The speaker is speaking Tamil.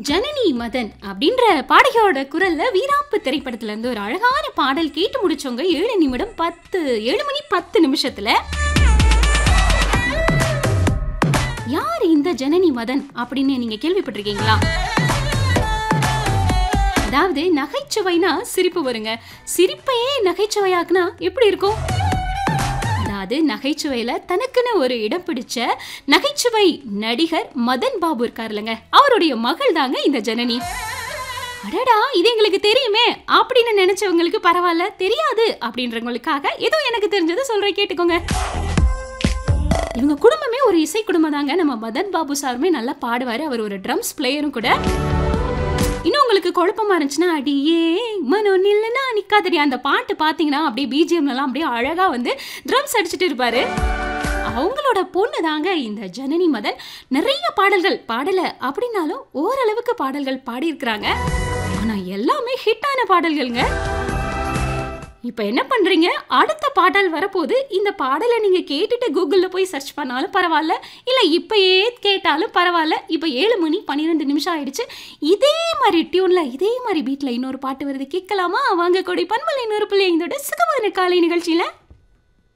ஜனனி மதன் அப்படின்ற பாடகியோட குரல்ல வீராப்பு திரைப்படத்துல இருந்து ஒரு அழகான பாடல் கேட்டு முடிச்சவங்க ஏழு நிமிடம் பத்து ஏழு மணி பத்து நிமிஷத்துல யார் இந்த ஜனனி மதன் அப்படின்னு நீங்க கேள்விப்பட்டிருக்கீங்களா அதாவது நகைச்சுவைனா சிரிப்பு வருங்க சிரிப்பையே நகைச்சுவையாக்குனா எப்படி இருக்கும் அதாவது நகைச்சுவையில தனக்குன்னு ஒரு இடம் பிடிச்ச நகைச்சுவை நடிகர் மதன் பாபு இருக்கார் இல்லைங்க அவருடைய மகள் தாங்க இந்த ஜனனி அடடா இது எங்களுக்கு தெரியுமே அப்படின்னு நினைச்சவங்களுக்கு பரவாயில்ல தெரியாது அப்படின்றவங்களுக்காக ஏதோ எனக்கு தெரிஞ்சதை சொல்றேன் கேட்டுக்கோங்க இவங்க குடும்பமே ஒரு இசை குடும்பம் தாங்க நம்ம மதன் பாபு சாருமே நல்லா பாடுவாரு அவர் ஒரு ட்ரம்ஸ் பிளேயரும் கூட இன்னும் உங்களுக்கு குழப்பமா இருந்துச்சுன்னா அடியே மனோ நில்லுனா நிக்காதடி அந்த பாட்டு பார்த்தீங்கன்னா அப்படியே பிஜிஎம்லாம் அப்படியே அழகா வந்து ட்ரம்ஸ் அடிச்சுட்டு இருப்பாரு அவங்களோட பொண்ணு தாங்க இந்த ஜனனி மதன் நிறைய பாடல்கள் பாடல அப்படின்னாலும் ஓரளவுக்கு பாடல்கள் பாடியிருக்கிறாங்க ஆனா எல்லாமே ஹிட்டான பாடல்கள்ங்க இப்போ என்ன பண்றீங்க அடுத்த பாடல் வரப்போது இந்த பாடலை நீங்க கேட்டுட்டு கூகுளில் போய் சர்ச் பண்ணாலும் பரவாயில்ல இல்லை இப்பயே கேட்டாலும் பரவாயில்ல இப்போ ஏழு மணி பன்னிரெண்டு நிமிஷம் ஆயிடுச்சு இதே மாதிரி டியூன்ல இதே மாதிரி பீட்ல இன்னொரு பாட்டு வருது கேட்கலாமா வாங்க கொடி பண்பல் இன்னொரு பிள்ளை இதோட சுகமான காலை நிகழ்ச்சியில